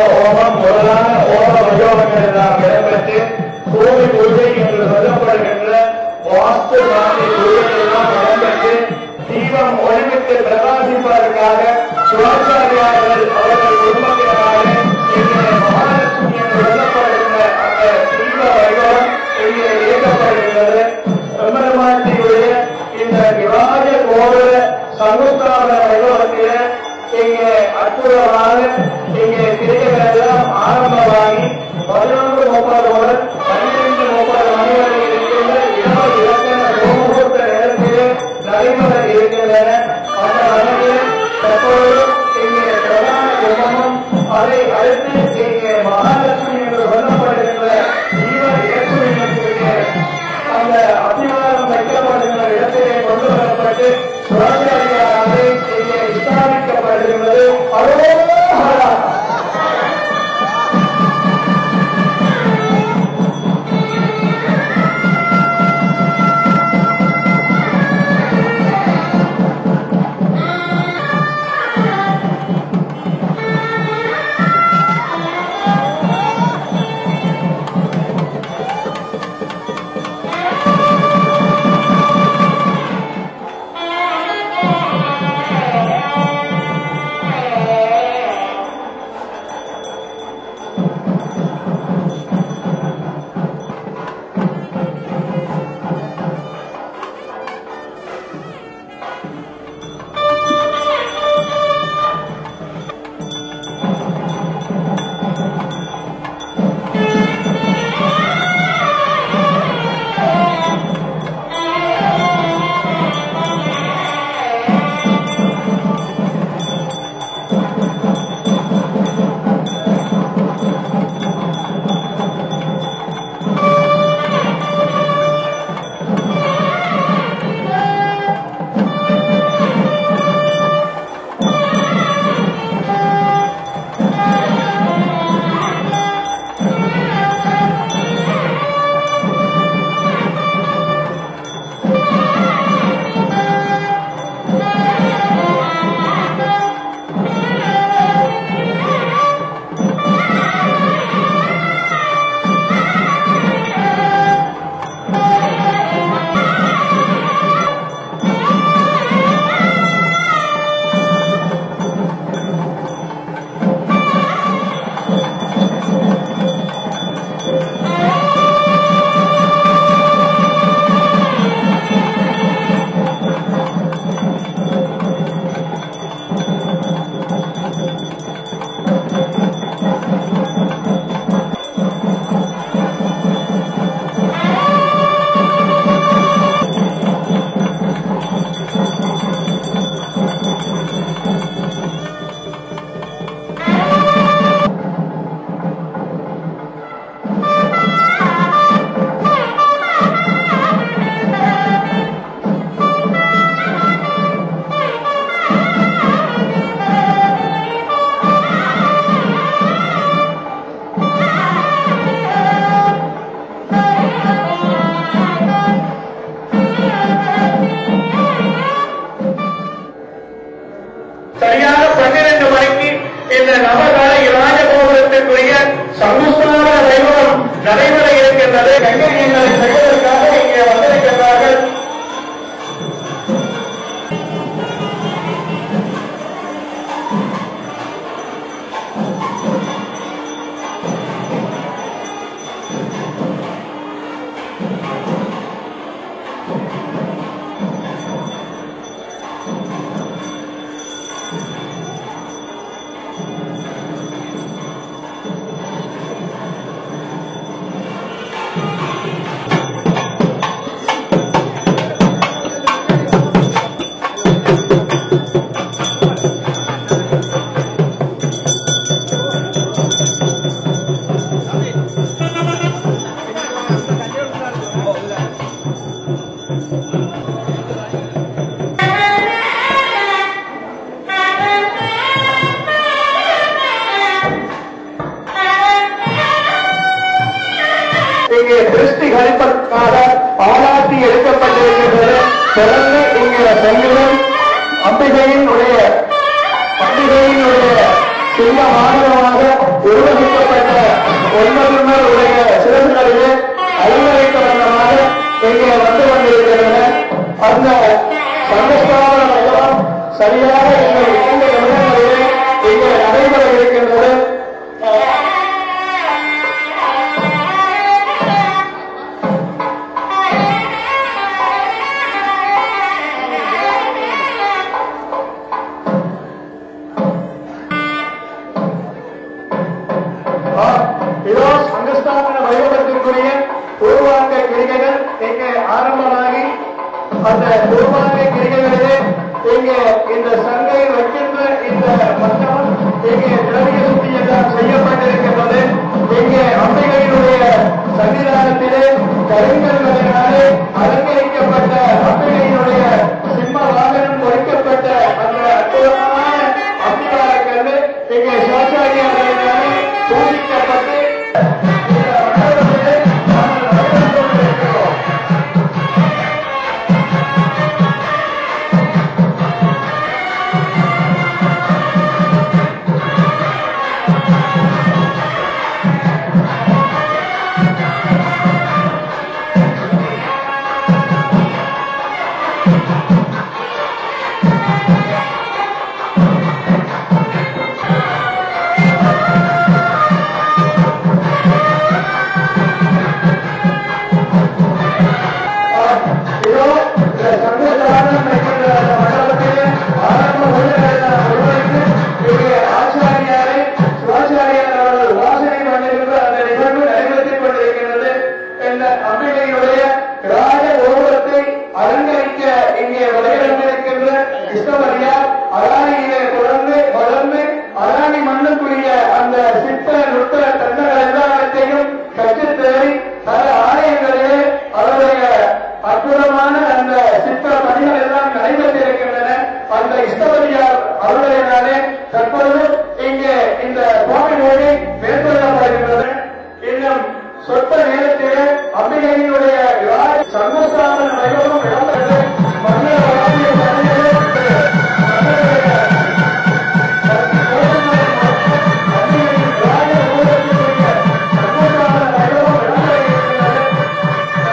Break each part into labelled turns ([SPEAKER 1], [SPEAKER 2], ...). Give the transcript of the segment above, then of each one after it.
[SPEAKER 1] ஹோமம் முதலான ஹோம வையோகங்கள் எல்லாம் இடம்பெற்று பூமி பூஜை என்று சொல்லப்படுகின்ற வாஸ்து சாமி பூஜை எல்லாம் இடம்பெற்று தீபம் ஒளிமிட்டு பிரகாசிப்பதற்காக சிவாச்சாரியார்கள் அவர்கள் குடும்பத்தினராக இங்கே மகாலட்சுமி என்று சொல்லப்படுகின்ற அந்த தீப வைபவம் இங்கே இயக்கப்படுகின்றது பெருமாட்டியுடைய இந்த விவாத கோவில சங்குஸ்தாபன வைபவத்தில இங்கே அற்புதமாக இங்கே கிரிகள் எல்லாம் ஆரம்பமாகி பதினொன்று முப்பது முதல் பன்னிரண்டு முப்பது மணி வரை இருக்கின்ற இரவு இலக்கண சோமுகூர்த்த நேரத்திலே நடைபெற இருக்கின்றன அந்த வகையில் தற்போது இங்கே பிரதான கும்பமும் அதை அடுத்து இங்கே மகாலட்சுமி என்று சொல்லப்படுகின்ற ஜீவ இலக்குமியத்திலே அந்த அபிமானம் வைக்கப்படுகின்ற இடத்திலே கொண்டு வரப்பட்டு சுராச்சாரியாராக இங்கே ஸ்தாபிக்கப்படுகின்றது அரோஹரா சரியாக பன்னிரண்டு மணிக்கு இந்த நவகாலை ராஜகோபுரத்திற்குரிய சங்குஸ்தான வைபவம் நடைபெற இருக்கின்றது கைங்கரியங்களை செய்வதற்காக இங்கே வந்திருக்கின்றார்கள் இங்கே திருஷ்டி கழிப்பதற்காக பாராட்டி எடுக்கப்பட்டிருக்கின்றது தொடர்ந்து இங்கே சங்கீதம் அம்பிகையினுடைய பண்டிகையினுடைய சின்ன மாநிலமாக உருவ சரியாக இன்னும் இரண்டு நிமிடங்களிலே இங்கே நடைபெற இருக்கின்றது ஆ, இதோ அங்கஸ்தாபன வைபவத்திற்குரிய பூர்வாங்க கிரிகைகள் இங்கே ஆரம்பமாகி அந்த பூர்வாங்க கிரிகைகளிலே இங்கே இந்த சங்கை வைக்கின்ற இந்த மண்டபம் இங்கே திரவிய சுத்தி எல்லாம் செய்யப்பட்டிருக்கின்றது இங்கே அம்பிகையினுடைய சன்னிதானத்திலே கருங்கல்களினாலே அலங்கரிக்கப்பட்ட அம்பிகையினுடைய சிம்ம வாகனம் பொறிக்கப்பட்ட அந்த அற்புதமான அம்பிகார கல்லு இங்கே சிவாச்சாரியாரினாலே பூஜிக்கப்பட்டு இந்த மண்டபத்திலே நாங்கள் வழிபட்டுக் கொண்டிருக்கிறோம். இதோ இந்த சங்கத்தாரணம் என்கின்ற அந்த மண்டபத்திலே ஆரம்ப ஊழியர்களை உருவாக்கி இங்கே ஆச்சாரியாரை சிவாச்சாரியார் அவர்கள் வாசனை பண்ணிருக்கிற அந்த நிகழ்வு நடைபெற்றுக் கொண்டிருக்கிறது இந்த அம்பிகையுடைய ராஜ கோபுரத்தை அலங்கரிக்க இங்கே வருகின்றிருக்கின்ற இஷ்டவரியார் அராணியிலே தொடர்ந்து வளர்ந்து அராணி மண்ணுக்குரிய அந்த சித்த நுட்ப தந்தங்கள் எல்லாவற்றையும் கற்றுத் தேறி பல ஆலயங்களிலே அவருடைய அற்புதமான அந்த சித்திர பணிகள் எல்லாம் நடைபெற்றிருக்கின்றன அந்த இஷ்டவதியார் அருளையினாலே தற்பொழுது இங்கே இந்த கோவிலோடு மேற்கொள்ளப்படுகின்றது இன்னும் சொற்ப நேரத்திலே அம்பிகையினுடைய ராஜ சர்வஸ்தான வைபவம் இடம்பெற்று மன்னர் வாசிய பணிகளே மன்னருடைய அம்பிகையின் ராஜ ஊரத்தினுடைய சர்வஸ்தான வைபவம் இடம்பெறுகின்றது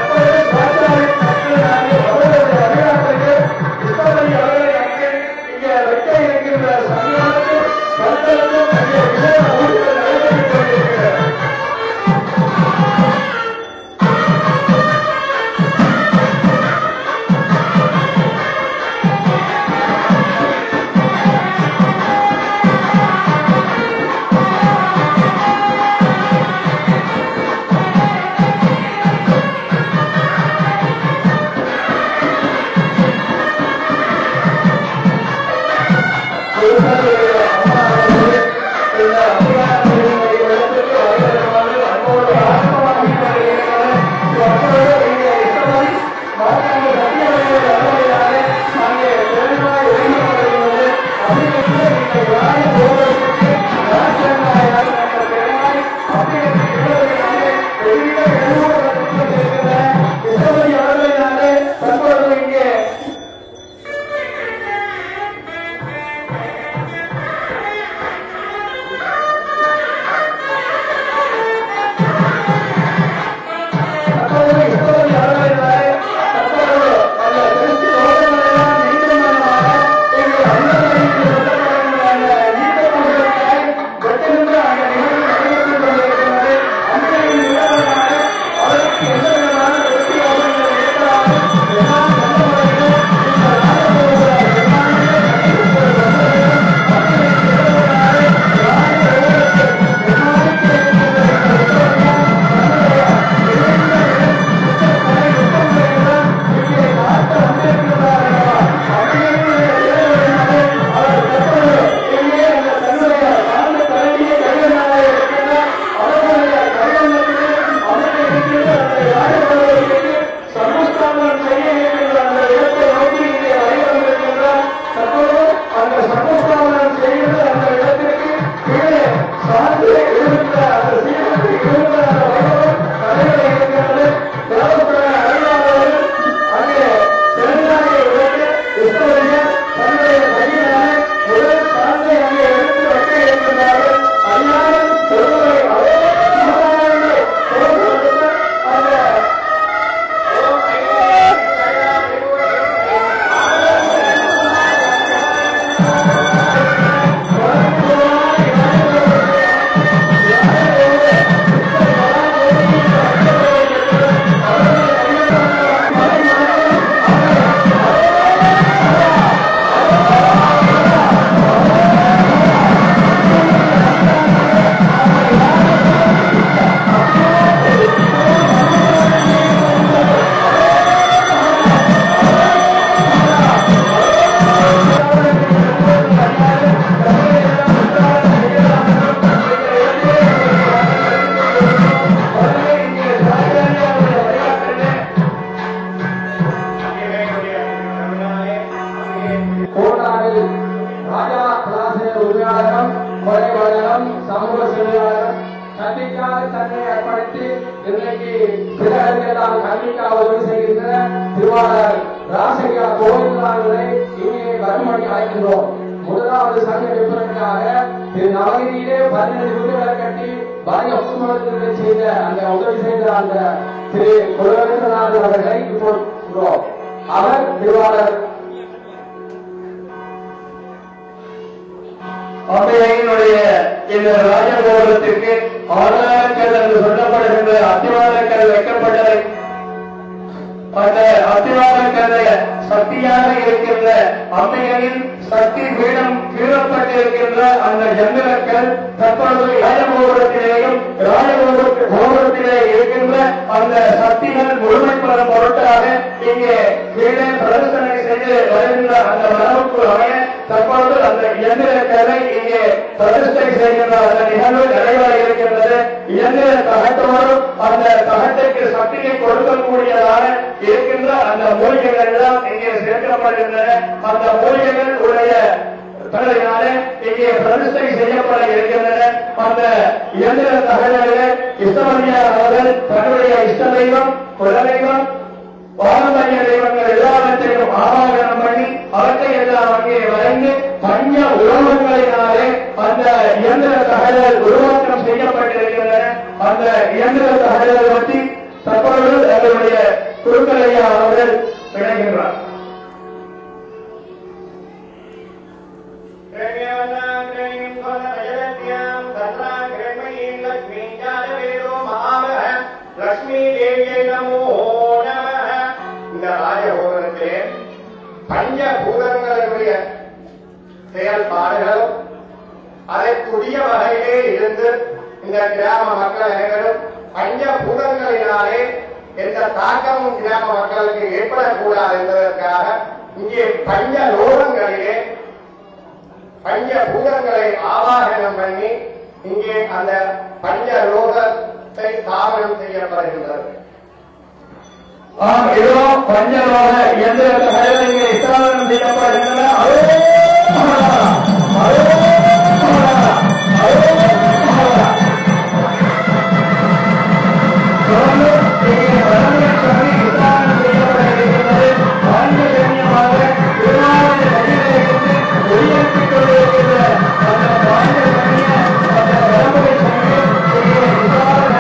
[SPEAKER 1] பஞ்சாயத்து உரிமையாளரும் கொலைவாளரும் சமூக சேவையாளரும் கல்விக்காக தன்னை அர்ப்பணித்து இன்றைக்கு பிறகெல்லாம் கல்விக்காக உதவி செய்கின்ற திருவாளர் ராசையா கோவிந்தாளர்களை இங்கே வரும்படி அழைக்கின்றோம் முதலாவது சங்க விற்பனைக்காக திரு நவகிரியிலே பதினெட்டு வீடுகளை கட்டி பாரிய ஒப்புமரத்திற்கு செய்த அந்த உதவி செய்த அந்த திரு குலவேந்தநாதன் அவர்களை இப்போது சொல்கிறோம். அவர் திருவாளர்
[SPEAKER 2] அம்மையினுடைய இந்த ராஜகோபுரத்திற்கு ஆதாரக்கல் என்று சொல்லப்படுகின்ற அத்திவாரக்கல் வைக்கப்பட்டதை அந்த அத்திவாரக்கல்ல சக்தியாக இருக்கின்ற அம்மையின் சக்தி பீடம் கீழப்பட்டிருக்கின்ற அந்த ஜங்கலக்கல் தற்பொழுது ராஜகோபுரத்திலேயும் ராஜகோபுர கோபுரத்திலே இருக்கின்ற அந்த சக்திகள் முழுமைப்படும் பொருட்டாக இங்கே கீழே பிரதர்சனை செய்து வருகின்ற அந்த வரவுக்கு அமைய தற்பொழுது அந்த இயந்திரக்கலை இங்கே பிரதிஷ்டை செய்கின்ற அந்த நிகழ்வு நிறைவேற இருக்கின்றது இயந்திர தகட்டோடு அந்த தகட்டுக்கு சக்தியை கொடுக்கக்கூடியதாக இருக்கின்ற அந்த மூலிகைகள் எல்லாம் இங்கே சேர்க்கப்படுகின்றன அந்த மூலிகைகள் உடைய தலையினாலே இங்கே பிரதிஷ்டை செய்யப்பட இருக்கின்றன அந்த இயந்திர தகவல்களே இஷ்டமணியார் அவர்கள் தன்னுடைய இஷ்ட தெய்வம் குலதெய்வம் பாரம்பரிய தெய்வங்கள் எல்லாவற்றையும் ஆவாகனம் பண்ணி அவற்றை எல்லாம் அங்கே வரைந்து பஞ்ச உலகங்களினாலே அந்த இயந்திர தகவல் உருவாக்கம் செய்யப்பட்டிருக்கின்றன அந்த இயந்திர தகவல் பற்றி தற்பொழுது எங்களுடைய குருக்கலையா அவர்கள் விளைகின்றார்
[SPEAKER 3] லட்சுமி தேவியை நமோ நம இந்த ராஜகோபுரத்திலே பஞ்சபூதங்களுடைய செயல்பாடுகளும் அதற்குரிய வகையிலே இருந்து இந்த கிராம மக்கள் அனைவரும் பஞ்சபூதங்களினாலே எந்த தாக்கமும் கிராம மக்களுக்கு ஏற்படக்கூடாது என்பதற்காக இங்கே பஞ்ச லோகங்களிலே பஞ்ச பூதங்களை ஆவாகனம் பண்ணி இங்கே அந்த பஞ்ச லோகத்தை ஸ்தாபனம் செய்யப்படுகின்றது
[SPEAKER 2] ஆம் இதோ பஞ்சலோக இயந்திர தகவல் இங்கே ஸ்தாபனம் செய்யப்படுகின்றன அரோகரா, அரோகரா, அரோகரா. தொடர்ந்து இங்கே வடமொழி சொல்லி ஸ்தாபனம் செய்யப்பட இருக்கின்றது. பாண்டியகன்யமாக திருமாவளவன் நதியிலிருந்து ஒளியேற்றிக் கொண்டிருக்கின்ற அந்த பாண்டியகன்ய, அந்த வடமொழி சொல்லி இங்கே ஸ்தாபனம்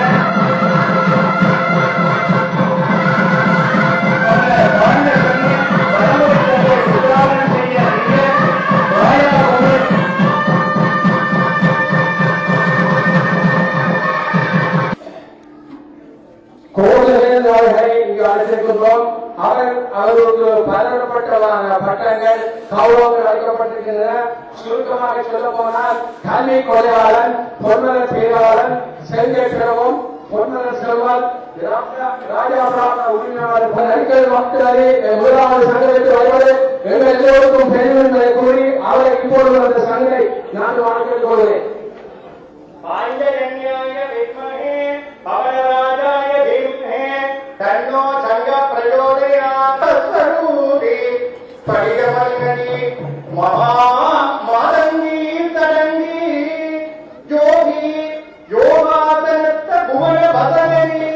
[SPEAKER 2] அந்த பாண்டியகன்ய வடமொழி சொல்லை ஸ்தாபனம் செய்ய இங்கே ராயகோவில்
[SPEAKER 1] கோவில்கள் அவர்களை இங்கு அழைத்திருக்கின்றோம் அவர் அவருக்கு பலதரப்பட்டவான பட்டங்கள் கௌரவங்கள் அளிக்கப்பட்டிருக்கின்றன சுருக்கமாக சொல்ல போனால் கல்வி கொலையாளன் பொன்மல பேராளன் செல்விய பிறவும் பொன்மல செல்வன் ராஜா பிராமண உரிமையாளர் நடிகர் மக்களே முதலாவது சங்கத்திற்கு வருவது எங்கள் எல்லோருக்கும் பெருமை என்பதை கூறி அவரை இப்பொழுது அந்த சங்கை நான் வணங்கிக் கொள்கிறேன்
[SPEAKER 3] பாஞ்சஜன்யாய வித்மஹே பவனராஜாய தீமஹே தன்னோ சங்க பிரச்சோதயாத் தத்ஸ்வரூபி ஸ்படிகமல்கனி மகா மாதங்கி தடங்கி யோகி யோகாசனத்த புவன பதனி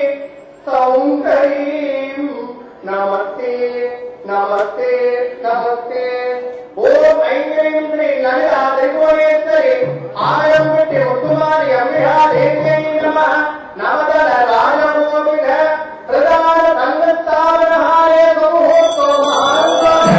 [SPEAKER 3] சௌந்தரீம் நமஸ்தே நமஸ்தே நமஸ்தே ஓம் ஐங்கிரீம் ஸ்ரீ லலிதா திரிபுவனேஸ்வரி ஆயிரம் பெட்டி முத்துமாரி அம்பிகா தேவியை நம நவதல ராஜமோமிக பிரதான தங்கஸ்தாபனஹாரே சமுகோத்தோ மகானுபாவே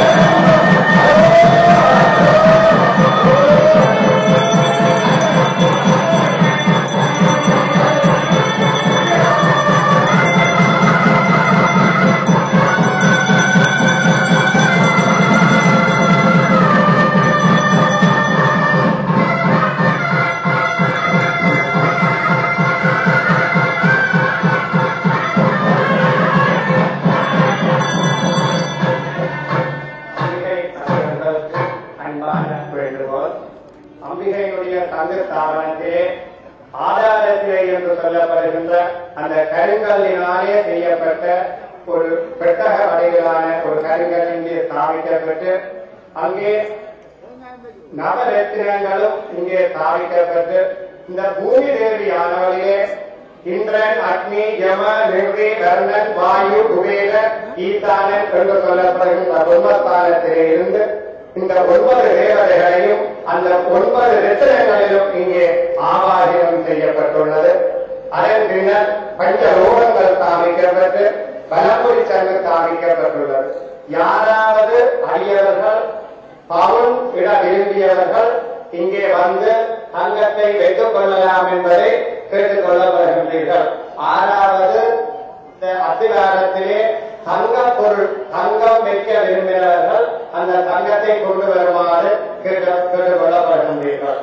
[SPEAKER 3] அம்பிகை அவர்களுக்கு அன்பான வேண்டுகோள் அம்பிகையினுடைய தங்க ஸ்தாபனத்திலே ஆதாரத்திலே என்று சொல்லப்படுகின்ற அந்த கருங்கல்லினாலே செய்யப்பட்ட ஒரு பெட்டக வடிவிலான ஒரு கருங்கல் இங்கே ஸ்தாபிக்கப்பட்டு அங்கே நவரத்தினங்களும் இங்கே ஸ்தாபிக்கப்பட்டு இந்த பூமி தேவியானவர்களே இந்திரன் அக்னி யம நிர்வி கர்ணன் வாயு குபேர ஈசானன் என்று சொல்லப்படுகின்ற பிரம்மஸ்தானத்திலே இருந்து இந்த ஒன்பது தேவதைகளையும் அந்த ஒன்பது ரத்தினங்களிலும் இங்கே ஆவாரியம் செய்யப்பட்டுள்ளது அதன் பின்னர் பஞ்ச ரோகங்கள் ஸ்தாபிக்கப்பட்டு பலமுறை சங்கு ஸ்தாபிக்கப்பட்டுள்ளது யாராவது அடியவர்கள் பவுன் இட விரும்பியவர்கள் இங்கே வந்து தங்கத்தை வைத்துக் கொள்ளலாம் என்பதை கேட்டுக் கொள்ளப்படுகின்றீர்கள் ஆறாவது இந்த அத்திவாரத்திலே தங்க பொருள் தங்கம் வைக்க விரும்பினவர்கள் அந்த தங்கத்தை கொண்டு வருமாறு கேட்டு கேட்டுக் கொள்ளப்படுகின்றீர்கள்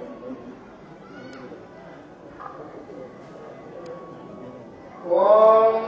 [SPEAKER 3] ஓம்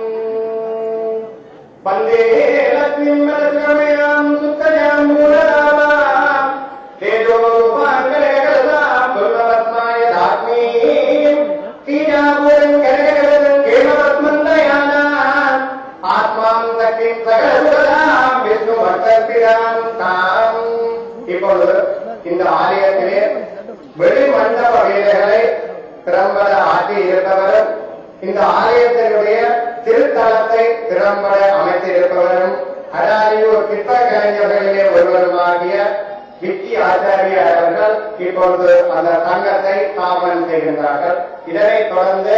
[SPEAKER 3] வந்தே லக்ஷ்மீம் ரத்னமயாம் சுத்தயாம் மூலராமாம் தேஜோ ரூபாங்கரகரதாம் துர்லபத்மாய தாத்மீம் கீஜாபுரம் கரகரதம் கேமபத்மந்தயானாம் ஆத்மாம் சக்திம் சகலசுரதாம் விஷ்ணு பக்தர்பிராம் தாம் இப்பொழுது இந்த ஆலயத்திலே வெளிமண்டப வீரர்களை திறம்பட ஆட்டி இருப்பவரும் இந்த ஆலயத்தினுடைய திருத்தலத்தை திறம்பட அமைத்திருப்பவரும் அடாரியூர் சிற்ப கலைஞர்களிலே ஒருவருமாகிய விக்கி ஆச்சாரியார் அவர்கள் இப்பொழுது அந்த தங்கத்தை ஸ்தாபனம் செய்கின்றார்கள் இதனைத் தொடர்ந்து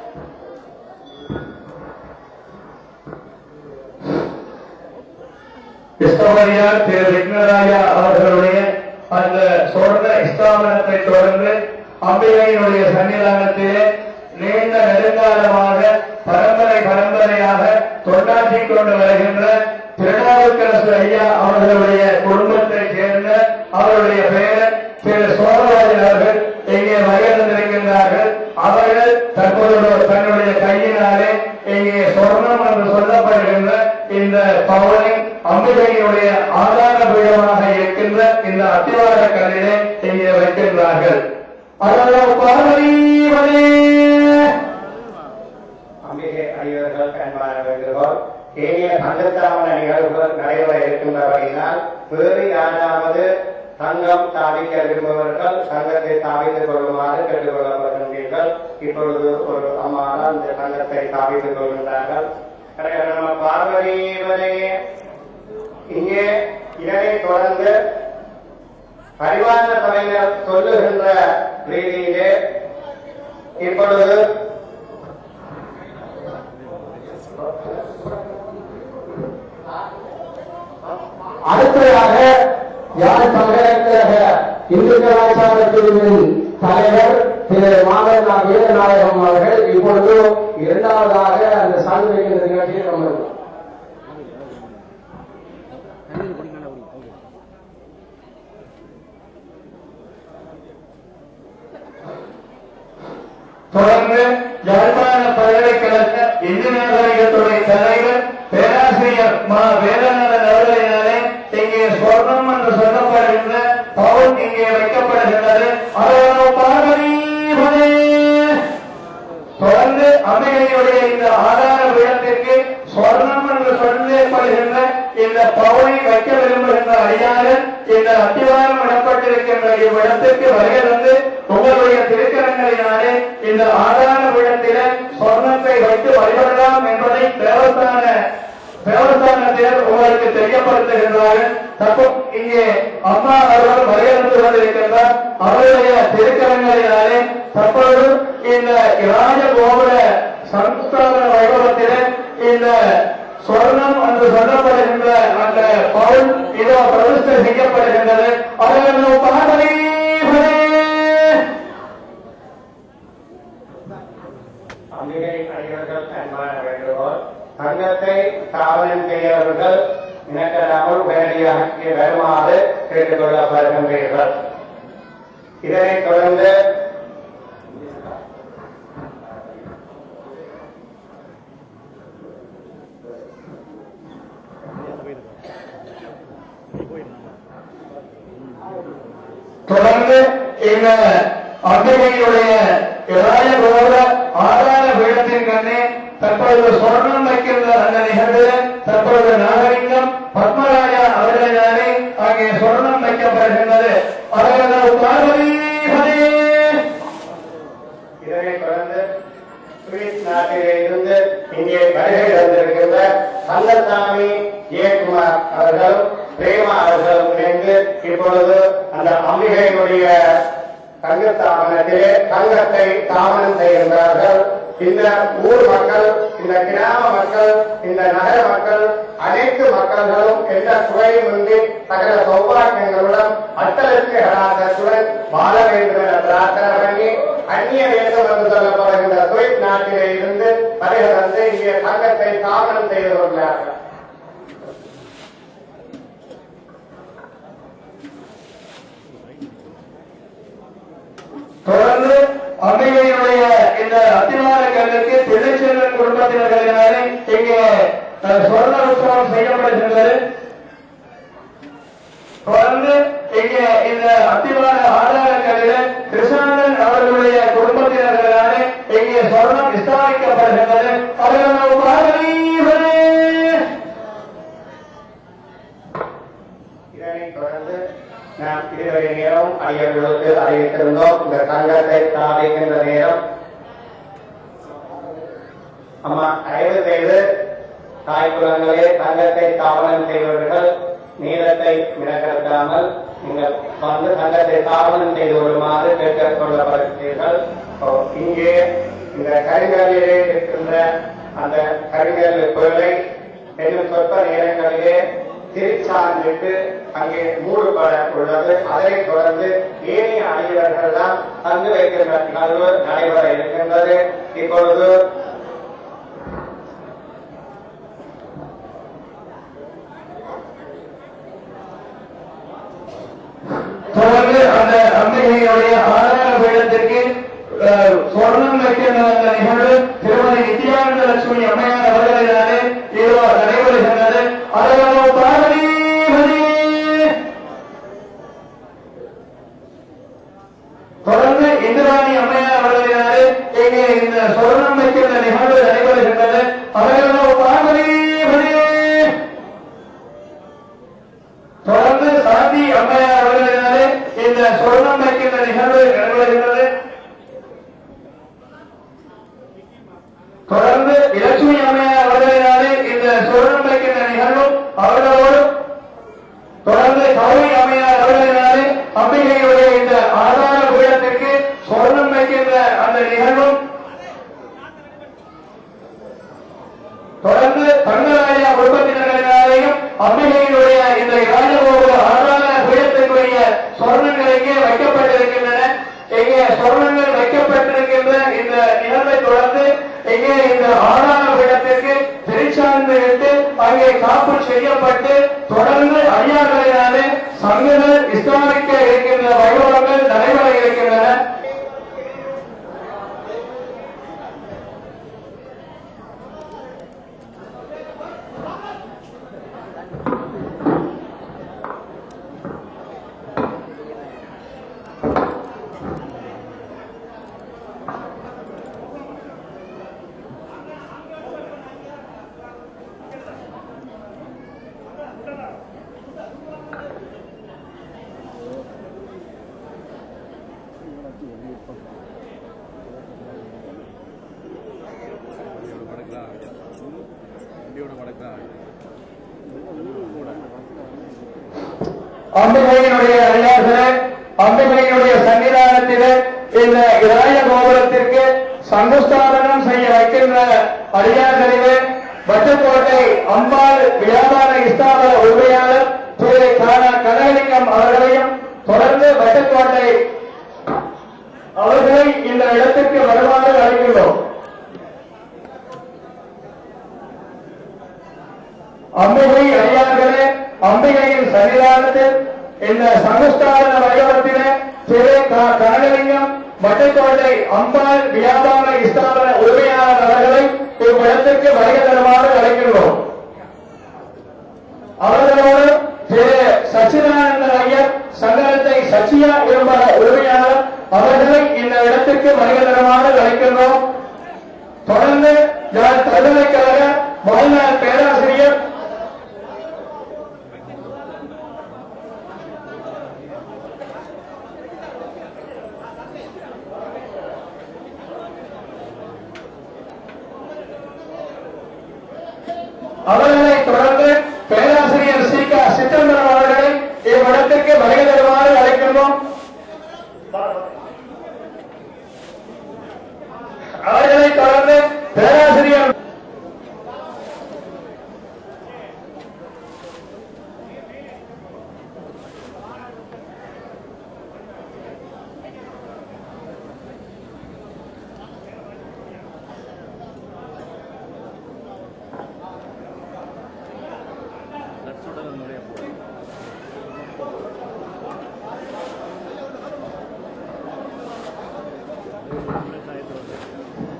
[SPEAKER 2] கிறிஸ்தவரியார் திரு விக்னராஜா அவர்களுடைய அந்த சொர்ண ஸ்தாபனத்தை தொடர்ந்து அம்பிகையினுடைய சன்னிதானத்திலே நீண்ட நெடுங்காலமாக பரம்பரை பரம்பரையாக தொண்டாற்றி கொண்டு வருகின்ற திருநாவுக்கரசு ஐயா அவர்களுடைய குடும்பத்தைச் சேர்ந்த அவருடைய பெயர் திரு சோழராஜன் அவர்கள் இங்கே வருகின்றிருக்கின்றார்கள் அவர்கள் தற்போது தன்னுடைய கையினாலே இங்கே சொர்ணம் என்று சொல்லப்படுகின்ற இந்த பவனை அம்பிகையினுடைய ஆதார பீடமாக இருக்கின்ற இந்த அத்திவார கல்லிலே இங்கே வைக்கின்றார்கள் அதனால் பார்வதி வனே
[SPEAKER 3] அம்பிகை அடியவர்கள் அன்பான வேண்டுகோள் ஏனைய தங்கத்தாமன நிகழ்வுகள் நடைபெற இருக்கின்றபடியினால் வேறு யாராவது தங்கம் ஸ்தாபிக்க விரும்புபவர்கள் தங்கத்தை ஸ்தாபித்துக் கொள்ளுமாறு கேட்டுக் கொள்ளப்படுகின்றீர்கள் இப்பொழுது ஒரு அம்மானால் இந்த தங்கத்தை ஸ்தாபித்துக் கொள்கின்றார்கள் ஹரஹர நம பார்வதீவனே இங்கே இதனைத் தொடர்ந்து பரிவார சபையினர் சொல்லுகின்ற ரீதியிலே இப்பொழுது
[SPEAKER 1] அடுத்ததாக யாழ் பல்கலைக்கழக இந்து கலாச்சார பிரிவின் தலைவர் திரு மாதவனா வீரநாயகம் அவர்கள் இப்பொழுது இரண்டாவதாக அந்த சான்று வைக்கிற நிகழ்ச்சியில் அமர்ந்தார்
[SPEAKER 2] தொடர்ந்து யாழ்ப்பாண பல்கலைக்கழக இந்து நாகரிகத்துறை தலைவர் பேராசிரியர் மா வேதநாதன் அவர்களினாலே இங்கே சொர்ணம் என்று சொல்லப்படுகின்ற பவுன் இங்கே வைக்கப்படுகின்றது அதோ பார்வதி வனே. தொடர்ந்து அம்பிகையுடைய இந்த ஆதார பீடத்திற்கு சொர்ணம் என்று சொல்லப்படுகின்ற இந்த பவுனை வைக்க விரும்புகின்ற அடியார்கள் இந்த அத்திவாரம் இடப்பட்டிருக்கின்ற இவ்விடத்திற்கு வருகை வந்து உங்களுடைய திருக்கரங்களினாலே இந்த ஆதார பீடத்தில சொர்ணத்தை வைத்து வழிபடலாம் என்பதை தேவஸ்தான தேவஸ்தானத்தினர் உங்களுக்கு தெரியப்படுத்துகின்றார்கள் தப்பும் இங்கே அம்மா அவர்கள் வருகிறது கொண்டிருக்கின்றார் அவருடைய திருக்கரங்களினாலே தற்போது இந்த ராஜகோபுர சம்ஸ்தாபன வைபவத்திலே இந்த சொர்ணம் என்று சொல்லப்படுகின்ற அந்த பவுல் இதோ பிரதிஷ்டை செய்யப்படுகின்றது அவர்கள் பார்வதி
[SPEAKER 3] அம்பிகை அடியவர்கள் அன்பான வேண்டுகோள் தங்கத்தை ஸ்தாபனம் செய்யவர்கள் இணக்கராமல் உடனடியாக இங்கே வருமாறு கேட்டுக் கொள்ளப்படுகின்றீர்கள் இதனைத் தொடர்ந்து
[SPEAKER 2] தொடர்ந்து இந்த அம்பிகையுடைய இராஜகோபுர ஆதார பீடத்தின் கண்ணே தற்பொழுது சொர்ணம் வைக்கின்ற அந்த நிகழ்வில் தற்பொழுது நாகரிகம் பத்மராஜா அவர்களினாலே அங்கே சொர்ணம் வைக்க வைக்கப்படுகின்றது அவர்கள் பார்வதி ஹரே
[SPEAKER 3] இதனைத் தொடர்ந்து சுவிஸ் நாட்டிலே இருந்து இங்கே வருகை தந்திருக்கின்ற கந்தசாமி ஜெயக்குமார் அவர்களும் பிரேமா அவர்களும் இணைந்து இப்பொழுது அந்த அம்பிகையினுடைய தங்க தாமனத்திலே தங்கத்தை தாமனம் செய்கின்றார்கள் இந்த ஊர் மக்கள் இந்த கிராம மக்கள் இந்த நகர மக்கள் அனைத்து மக்கள்களும் எந்த குறையுமின்றி சகல சௌபாக்கியங்களுடன் அட்டலுக்கு ஹராசத்துடன் வாழ வேண்டும் என பிரார்த்தனை பண்ணி அந்நிய தேசம் என்று சொல்லப்படுகின்ற சுவிஸ் நாட்டிலே இருந்து வருகை வந்து இங்கே தங்கத்தை தாமனம் செய்து கொண்டார்கள்
[SPEAKER 2] தொடர்ந்து அம்பிகையினுடைய இந்த அத்திவார கல்லுக்கு திருச்செல்வன் குடும்பத்தினர்களினாலே இங்கே அஹ், சொர்ண உற்சவம் செய்யப்படுகின்றது தொடர்ந்து இங்கே இந்த அத்திவார ஆதார கல்லில் கிருஷ்ணன் அவர்களுடைய குடும்பத்தினர்களாலே இங்கே சொர்ணம் விஸ்தாரிக்கப்படுகின்றது அவர்கள் பார்வதீபனே
[SPEAKER 3] இதனைத் தொடர்ந்து நாம் இதுவரை நேரம் ஐயர்களுக்கு அறிவித்திருந்தோம் இந்த சங்கத்தை ஸ்தாபிக்கின்ற நேரம் அம்மா தயவு செய்து தாய்க்குலங்களே சங்கத்தை ஸ்தாபனம் செய்வர்கள் நீளத்தை மினக்கெடுக்காமல் நீங்கள் வந்து சங்கத்தை ஸ்தாபனம் செய்து வருமாறு கேட்டுக் கொள்ளப்படுகிறீர்கள் ஓ, இங்கே இந்த கருங்கல்லிலே இருக்கின்ற அந்த கருங்கல் பொருளை இன்னும் சொற்ப நேரங்களிலே திருச்சான்றிட்டு அங்கே மூடுபட உள்ளது அதைத் தொடர்ந்து ஏனைய அணிவர்கள் தான் தந்து வைக்கின்ற நிகழ்வு நடைபெற இருக்கின்றது இப்பொழுது
[SPEAKER 2] தொடர்ந்து அந்த அம்பிகையுடைய ஆதார பீடத்திற்கு அஹ், சொர்ணம் வைக்கின்ற அந்த நிகழ்வு திருமதி நித்யானந்த லட்சுமி அம்மையார் அவர்களினாலே இதோ நடைபெறுகின்றது அதோ பார்வதி தொடர்ந்து இந்திராணி அம்மையார் அவர்களினாலே இங்கே இந்த சொர்ணம் வைக்கின்ற நிகழ்வு நடைபெறுகின்றது அவர்களோ பார்வதி தொடர்ந்து சாந்தி அம்மையார் அவர்களினாலே இந்த சொர்ணம் வைக்கின்ற நிகழ்வு நடைபெறுகிறது தொடர்ந்து இலட்சுமி அம்மையார் அவர்களினாலே இந்த சொர்ணம் வைக்கின்ற நிகழ்வும் அவர்களோடு தொடர்ந்து கௌரி அம்மையார் அவர்களினாலே அம்பிகையுடைய இந்த ஆதார பீடத்திற்கு சொர்ணம் வைக்கின்ற அந்த நிகழ்வும் தொடர்ந்து தங்கராஜா குடும்பத்தினரினாலேயும் அம்பிகையினுடைய இந்த ராஜகோபுர ஆதார பீடத்தினுடைய சொர்ணங்கள் இங்கே வைக்கப்பட்டிருக்கின்றன இங்கே சொர்ணங்கள் வைக்கப்பட்டிருக்கின்ற இந்த நிகழ்வை தொடர்ந்து இங்கே இந்த ஆதார பீடத்திற்கு திருச்சார்ந்து விட்டு அங்கே காப்பு செய்யப்பட்டு தொடர்ந்து அடியார்களினாலே சங்கங்கள் விஸ்தாரிக்க இருக்கின்ற வைபவங்கள் நடைபெற இருக்கின்றன அம்பிகையினுடைய அடியார்களே அம்பிகையினுடைய சன்னிதானத்திலே இந்த இராய கோபுரத்திற்கு சங்குஸ்தாபனம் செய்ய வைக்கின்ற அடியார்களிலே வட்டுக்கோட்டை அம்பாள் வியாபார ஸ்தாபன உரிமையாளர் திரு கன- கனகலிங்கம் அவர்களையும் தொடர்ந்து வட்டுக்கோட்டை அவர்களை இந்த இடத்திற்கு வருமாறு அழைக்கின்றோம் அம்பிகை அடியார்களே அம்பிகையின் சன்னிதானத்தில் இந்த சங்குஸ்தான வைபவத்திலே திரு க- கனகலிங்கம் மட்டைக்கோட்டை அம்பாள் வியாபார ஸ்தாபன உரிமையாளர் அவர்களை இவ்விடத்திற்கு வருகை தருமாறு அழைக்கின்றோம் அவர்களோடு திரு சச்சிதானந்த ஐயர் சங்கரத்தை சச்சியா என்பத உரிமையாளர் அவர்களை இந்த இடத்திற்கு வருகை தருமாறு அழைக்கின்றோம் தொடர்ந்து யாழ் பல்கலைக்கழக வாழ்நாள் பேராசிரியர்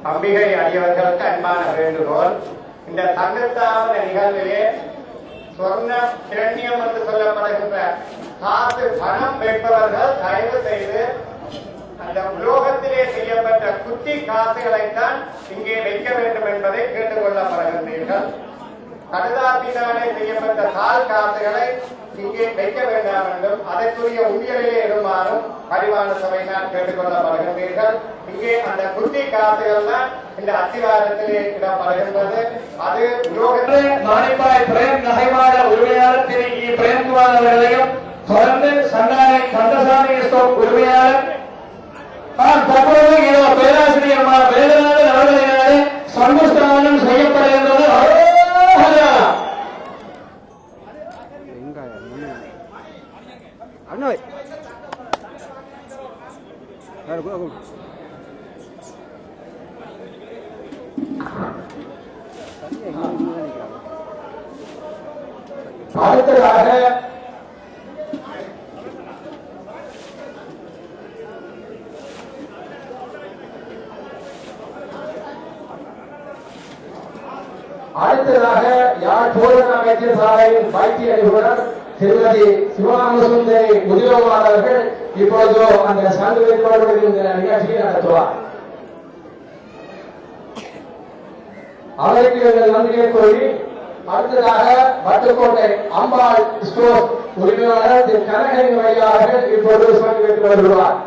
[SPEAKER 3] அம்பிகை அடியவர்களுக்கு அன்பான வேண்டுகோள் இந்த தங்கத்தாவன நிகழ்விலே சொர்ண கிரண்யம் என்று சொல்லப்படுகின்ற காசு பணம் வைப்பவர்கள் தயவு செய்து அந்த உலோகத்திலே செய்யப்பட்ட குத்தி காசுகளைத்தான் இங்கே வைக்க வேண்டும் என்பதை கேட்டுக்கொள்ளப்படுகின்றீர்கள் கடுதாசினாலே செய்யப்பட்ட தாள் காசுகளை இங்கே வைக்க வேண்டாம் என்றும் அதற்குரிய உண்டியலிலே இடுமாறும் பரிவான சபையினால் கேட்டுக்கொள்ளப்படுகின்றீர்கள் இங்கே அந்த குத்தி காசுகள் தான் இந்த அத்திவாரத்திலே இடப்படுகின்றது அது உலோகத்திலே
[SPEAKER 2] மாணிப்பாய் பிரேம் நகைவாட உரிமையாளர் திரு இ பிரேம்குமார் அவர்களையும் தொடர்ந்து சங்கானை கந்தசாமி ஸ்டோப் உரிமையாளர் ஆ, தற்போது இதோ பேராசிரியர் மா. வேதநாதன் அவர்களினாலே சங்குஸ்தானம் செய்யப்படுகின்றது அரோகரா!
[SPEAKER 4] வெங்காயம் அண்ணா வேற கூட கூட
[SPEAKER 1] அடுத்ததாக அடுத்ததாக யாழ் போதனா வைத்தியசாலையின் வைத்திய நிபுணர் திருமதி சிவராமசுந்தரி உத்தியோகமாளர் அவர்கள் இப்பொழுது அந்த சங்கு வேட்பாளர்கள் இந்த நிகழ்ச்சியை நடத்துவார் அவருக்கு எங்கள் நன்றியை கூறி அடுத்ததாக வட்டுக்கோட்டை அம்பாள் ஸ்டோர் உரிமையாளர் திரு கனகலிங்க ஐயா அவர்கள் இப்பொழுது சங்கு வைத்து வருகிறார்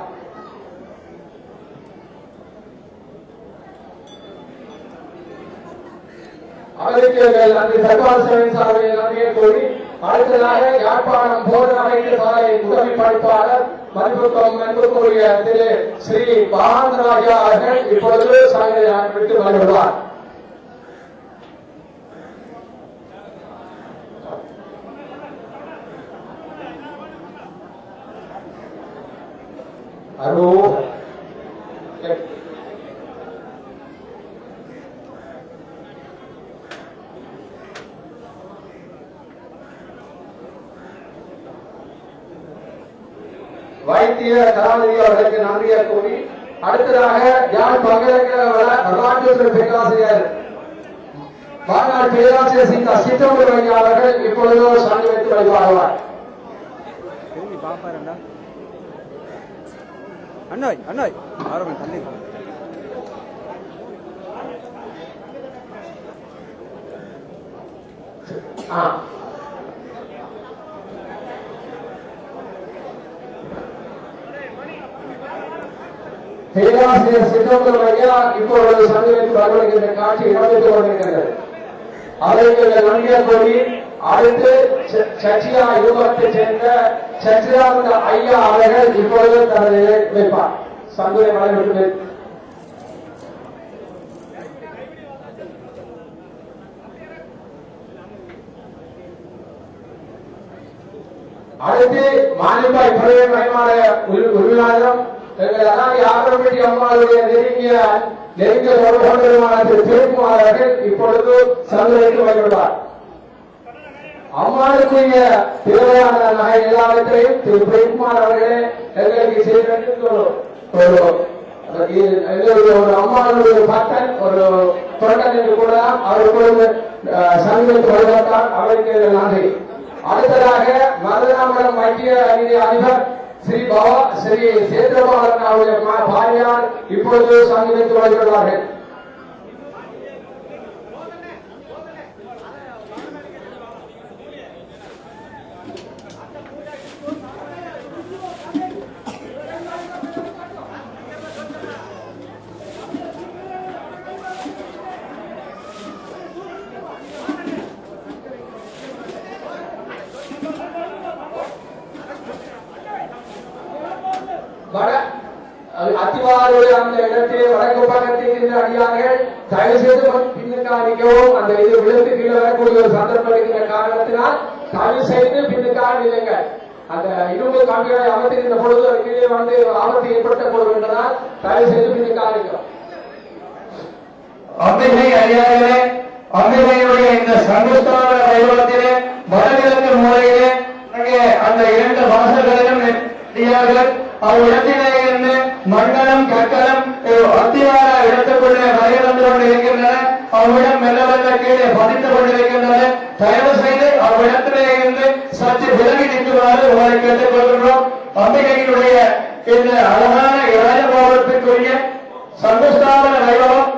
[SPEAKER 1] அவருக்கு எங்கள் நன்றி சர்வார் சேவை சார்பில் நன்றியை கூறி அடுத்ததாக யாழ்ப்பாணம் போதனா வைத்தியசாலையின் உதவி படிப்பாளர் மதிப்புக்கும் அன்புக்குரிய திரு ஸ்ரீ பாகந்தராஜா அவர்கள் இப்பொழுது சங்கை ஆரம்பித்து வருகிறார் அருள் வைத்திய கலாநிதி அவர்களுக்கு நன்றியை கூறி அடுத்ததாக யாழ் பல்கலைக்கழக வர- வரலாற்று பேராசிரியர் வாழ்நாள் பேராசிரியர் சிங்க சித்தம்பரம் ஐயா அவர்கள் இப்பொழுது சான்று வைத்து வழிபாடுவார்
[SPEAKER 4] திரும்பி பாப்பாருண்டா அண்ணாய் அண்ணாய் ஆரோக்கியம் தள்ளி
[SPEAKER 1] ஆ. பேராசிரியர் சித்தம்பரம் ஐயா இப்பொழுது சான்று வைத்து வரவழைக்கின்ற காட்சி இடம்பெற்றுக் கொண்டிருக்கிறது அவருக்கு நன்றியை கூறி அடுத்து ச- சச்சியா யுகத்தைச் சேர்ந்த சச்சிதானந்த ஐயா அவர்கள் இப்பொழுது தனது வைப்பார் சந்துரை வழங்கிட்டு அடுத்து மானிப்பாய் பழைய மயமான உரிமையாளரும் எங்கள் அண்ணாடி ஆக்கிரமிட்டி அம்மாவுடைய நெருங்கிய நெருங்கிய தொடர்புமான திரு திருக்குமார் அவர்கள் இப்பொழுது சந்திரனுக்கு வருகிறார் அம்மாவுக்குரிய தேவையான நகை எல்லாவற்றையும் திரு பிரேம்குமார் அவர்களே எங்களுக்கு செய்து ஒரு ஒரு இது- எங்களுடைய ஒரு அம்மாவுடைய ஒரு பக்தன் ஒரு தொண்டன் என்று கூடலாம் அவர் இப்பொழுது சங்கத்துக்கு வருவதால் அவருக்கு எங்கள் நன்றி அடுத்ததாக மருதநாமலம் வைத்திய நிதி அதிபர் ஸ்ரீ பவா ஸ்ரீ சேத்திரபாலன் அவருடைய ம- பாரியார் இப்பொழுது சங்கத்துக்கு வருகிறார்கள் வட அது அத்திவாருடைய அந்த இடத்திலே வடக்கு பக்கத்தில் இருந்த அடியார்கள் தயவு செய்து கொஞ்சம் பின்னுக்கு அடிக்கவும் அந்த இது விழுந்து கீழே வரக்கூடிய ஒரு சந்தர்ப்பம் இருக்கின்ற காரணத்தினால் தயவு செய்து பின்னுக்காக நில்லுங்க அந்த இரும்பு கம்பிகளை அமர்த்திருந்த பொழுது அது கீழே வந்து ஆபத்து ஏற்பட்ட பொழுது என்பதால் தயவு செய்து பின்னுக்காக நிற்கிறோம்
[SPEAKER 2] அம்பிகை அடியார்களே அம்பிகையுடைய இந்த சங்குஸ்தான வைபவத்திலே வடகிழக்கு மூலையிலே அங்கே அந்த இரண்டு வாசல்களிலும் நெட்டியார்கள் அவ்விடத்திலே இருந்து மண்டலம் கட்டளம் அத்திவார இடத்துக்குள்ளே வருகிற கொண்டிருக்கின்றன அவ்விடம் மெல்ல மெல்ல கீழே பதித்துக் கொண்டிருக்கின்றன தயவு செய்து அவ்விடத்திலே இருந்து சற்று விலகி நிற்குமாறு உங்களை கேட்டுக் கொள்கின்றோம் அம்பிகையினுடைய இந்த அழகான இராஜபோகத்திற்குரிய சங்குஸ்தாபன வைபவம்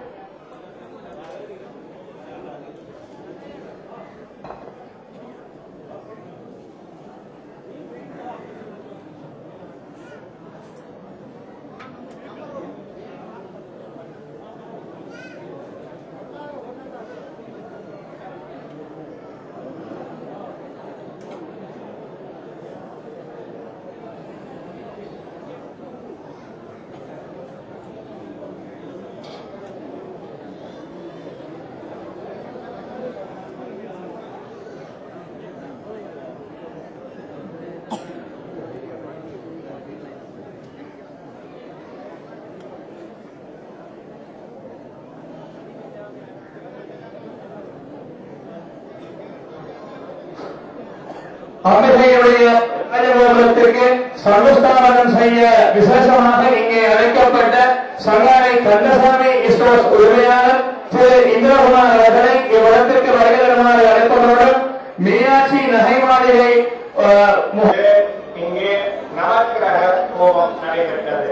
[SPEAKER 2] அம்பிகையுடைய ராஜகோபுரத்திற்கு சர்வஸ்தாபனம் செய்ய விசேஷமாக இங்கே அழைக்கப்பட்ட சங்காரை கந்தசாமி இஸ்ரோஸ் உரிமையாளர் திரு இந்திரகுமார் அவர்களை இவ்விடத்திற்கு வருகை தருமாறு அழைப்பவருடன் மீனாட்சி நகை மாளிகை அஹ், மு-
[SPEAKER 3] இங்கே நவக்கிரக ஹோமம் நடைபெற்றது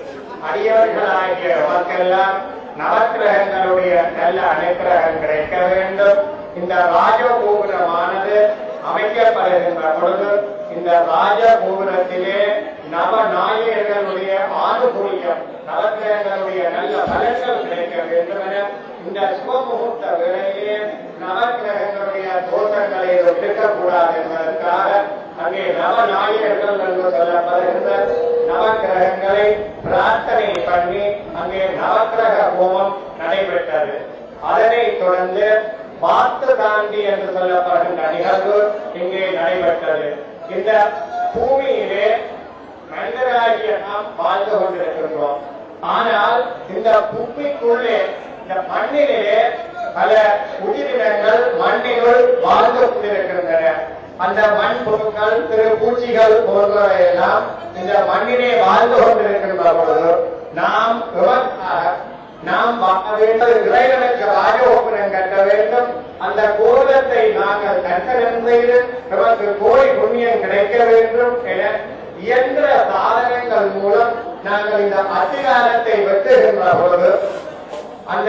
[SPEAKER 3] அடியவர்களாகிய மக்கெல்லாம் நவக்கிரகங்களுடைய நல்ல அனுக்கிரகம் கிடைக்க வேண்டும் இந்த ராஜகோபுரமானது அமைக்கப்படுகின்ற பொழுது இந்த ராஜகோபுரத்திலே நவநாயகர்களுடைய ஆணுகூல்யம் நவக்கிரகங்களுடைய நல்ல பலன்கள் கிடைக்க வேண்டும் என இந்த சுபமுகூர்த்த வேளையிலே நவக்கிரகங்களுடைய தோற்றங்களை இருக்கக்கூடாது என்பதற்காக அங்கே நவநாயகர்கள் என்று சொல்லப்படுகின்ற நவக்கிரகங்களை பிரார்த்தனை பண்ணி அங்கே நவக்கிரக ஹோமம் நடைபெற்றது அதனைத் தொடர்ந்து பாத்து காந்தி என்று சொல்லப்படுகின்ற நிகழ்வு இங்கே நடைபெற்றது இந்த பூமியிலே மனிதராகிய நாம் வாழ்ந்து கொண்டிருக்கின்றோம் ஆனால் இந்த புப்பிக்குள்ளே இந்த மண்ணிலே பல உயிரினங்கள் மண்ணினுள் வாழ்ந்து கொண்டிருக்கின்றன அந்த மண் பொருட்கள் திரு பூச்சிகள் போன்றவை எல்லாம் இந்த மண்ணிலே வாழ்ந்து கொண்டிருக்கின்ற பொழுது நாம் விவசாய நாம் வாழ வேண்டும் இறைவனுக்கு ராஜகோபுரம் கட்ட வேண்டும் அந்த கோலத்தை நாங்கள் தரிசனம் செய்து நமக்கு கோடி புண்ணியம் கிடைக்க வேண்டும் என இயந்திர சாதனங்கள் மூலம் நாங்கள் இந்த அதிகாரத்தை வெட்டுகின்ற பொழுது அந்த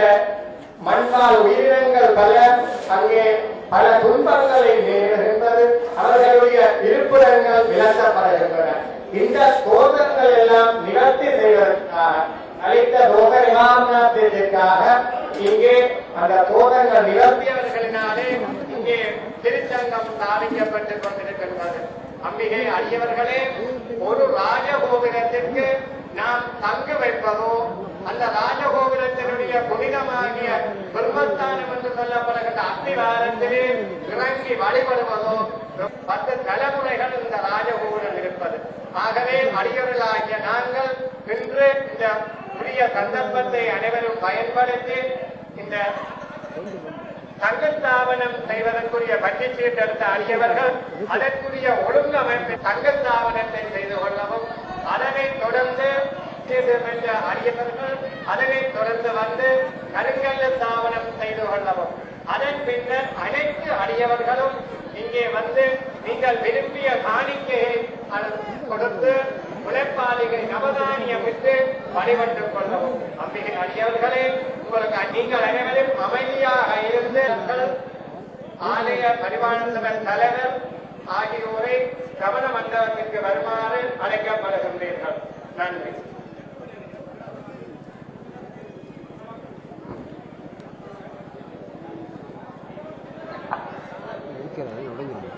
[SPEAKER 3] மண்பால் உயிரினங்கள் பல அங்கே பல துன்பங்களை நேரிடுகின்றது அவர்களுடைய இருப்பிடங்கள் விளக்கப்படுகின்றன இந்த தோற்றங்கள் எல்லாம் நிவர்த்தி செய்வதற்காக அளித்த தோக நிவாரணத்திற்காக இங்கே அந்த தோகங்கள் நிரம்பியவர்களினாலே இங்கே திருச்சங்கம் ஸ்தாபிக்கப்பட்டுக் கொண்டிருக்கின்றது அம்பிகை அடியவர்களே ஒரு ராஜகோபுரத்திற்கு நாம் தங்க வைப்பதோ அந்த ராஜகோபுரத்தினுடைய புனிதமாகிய பிரம்மஸ்தானம் என்று சொல்லப்படுகின்ற அத்திவாரத்திலே இறங்கி வழிபடுவதோ பத்து தலைமுறைகள் இந்த ராஜகோபுரம் இருப்பது ஆகவே அடியவர்களாகிய நாங்கள் இன்று இந்த உரிய சந்தர்ப்பத்தை அனைவரும் பயன்படுத்தி இந்த தங்கஸ்தாபனம் செய்வதற்குரிய பட்ஜெட் சீட் எடுத்த அடியவர்கள் அதற்குரிய ஒழுங்கமைப்பு தங்கஸ்தாபனத்தை செய்து கொள்ளவும் அதனைத் தொடர்ந்து சீட்டு பெற்ற அடியவர்கள் அதனைத் தொடர்ந்து வந்து கருங்கல்ல ஸ்தாபனம் செய்து கொள்ளவும் அதன் பின்னர் அனைத்து அடியவர்களும் இங்கே வந்து நீங்கள் விரும்பிய காணிக்கையை அ- கொடுத்து உழைப்பாளிகள் நவதானியம் விட்டு வழிபட்டுக் கொள்ளவும் அம்பிகை அடியவர்களே உங்களுக்கு நீங்கள் அனைவரும் அமைதியாக இருந்து ஆலய பரிமாண சபை தலைவர் ஆகியோரை கவன மண்டபத்திற்கு வருமாறு அழைக்கப்படுகின்றீர்கள் நன்றி
[SPEAKER 4] இருக்கிறது உடைஞ்சிடும்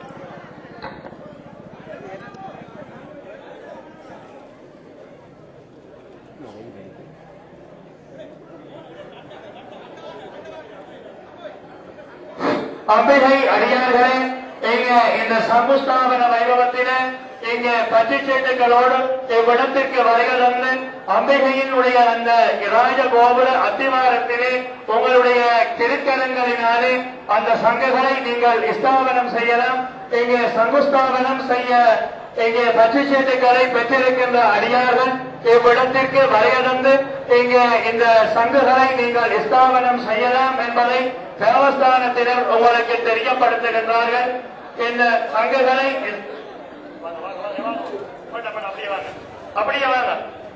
[SPEAKER 2] அம்பிகை அடியவர்களே இங்க இந்த சங்குஸ்தாபன வைபவத்தில இங்க பச்சைச்சேட்டுகளோடு இவ்விடத்திற்கு வருகை தந்து அம்பிகையினுடைய அந்த ராஜகோபுர அத்திவாரத்திலே உங்களுடைய திருக்கரங்களினாலே அந்த சங்குகளை நீங்கள் ஸ்தாபனம் செய்யலாம் இங்கே சங்குஸ்தாபனம் செய்ய இங்கே பச்சைச்சேட்டுகளை பெற்றிருக்கின்ற அடியார்கள் இவ்விடத்திற்கு வருகை தந்து இங்கே இந்த சங்குகளை நீங்கள் ஸ்தாபனம் செய்யலாம் என்பதை தேவஸ்தானத்தினர் உங்களுக்கு தெரியப்படுத்துகின்றார்கள் இந்த சங்குகளை வாங்க, வாங்க, வாங்க, வாங்க. போட்டா, போட்டா, அப்படியே வாங்க அப்படியே வாங்க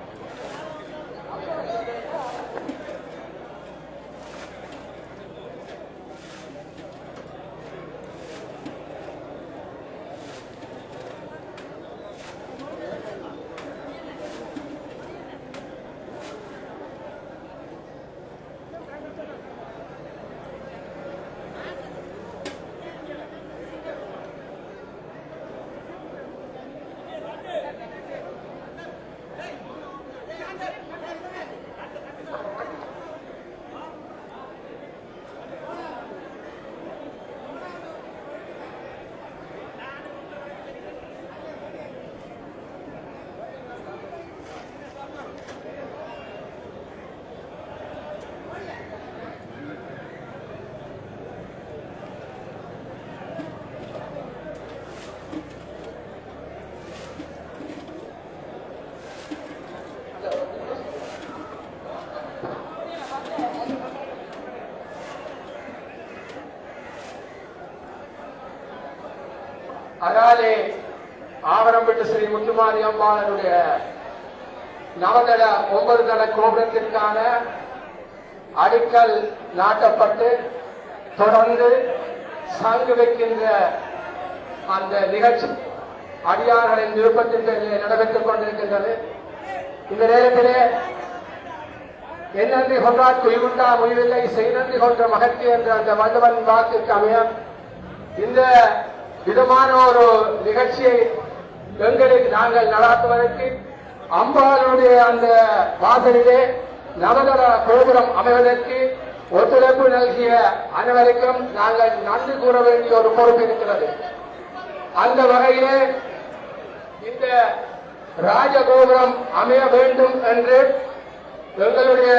[SPEAKER 1] அதாலே ஆவரம்பட்டு ஸ்ரீ முத்துமாரி அம்பாளனுடைய நவதள ஒன்பது தள கோபுரத்திற்கான அடிக்கல் நாட்டப்பட்டு தொடர்ந்து சங்கு வைக்கின்ற அந்த நிகழ்ச்சி அடியார்களின் விருப்பத்தின் பேரில் நடைபெற்றுக் கொண்டிருக்கின்றது இந்த நேரத்திலே என்னன்றி கொன்றால் குய்வுண்டா முடிவில்லை செய்நன்றி கொன்ற மகத்தி என்ற அந்த வல்லவன் வாக்குக்கு அமைய இந்த விதமான ஒரு நிகழ்ச்சியை எங்களுக்கு நாங்கள் நடாத்துவதற்கு அம்பாளுடைய அந்த வாசலிலே நவதள கோபுரம் அமைவதற்கு ஒத்துழைப்பு நல்கிய அனைவருக்கும் நாங்கள் நன்றி கூற வேண்டிய ஒரு பொறுப்பு இருக்கிறது அந்த வகையிலே இந்த ராஜகோபுரம் அமைய வேண்டும் என்று எங்களுடைய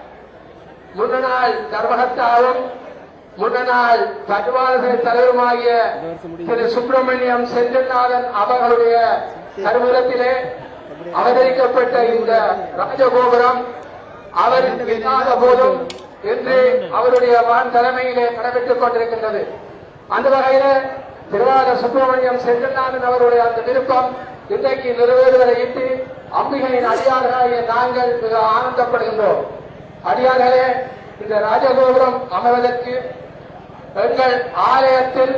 [SPEAKER 1] முன்னாள் தர்மகர்த்தாவும் முன்னாள் பட்டுவாளர்கள் தலைவருமாகிய திரு சுப்பிரமணியம் செந்தில்நாதன் அவர்களுடைய கருவூலத்திலே அவதரிக்கப்பட்ட இந்த ராஜகோபுரம் அவர் இல்லாத போதும் இன்று அவருடைய மகன் தலைமையிலே நடைபெற்றுக் கொண்டிருக்கின்றது அந்த வகையில திருவாரூர் சுப்பிரமணியம் செந்தில்நாதன் அவருடைய அந்த விருப்பம் இன்றைக்கு நிறைவேறுவதை இட்டு அம்பிகையின் அடியார்களாகிய நாங்கள் மிக ஆனந்தப்படுகின்றோம் அடியார்களே இந்த ராஜகோபுரம் அமைவதற்கு எங்கள் ஆலயத்தில்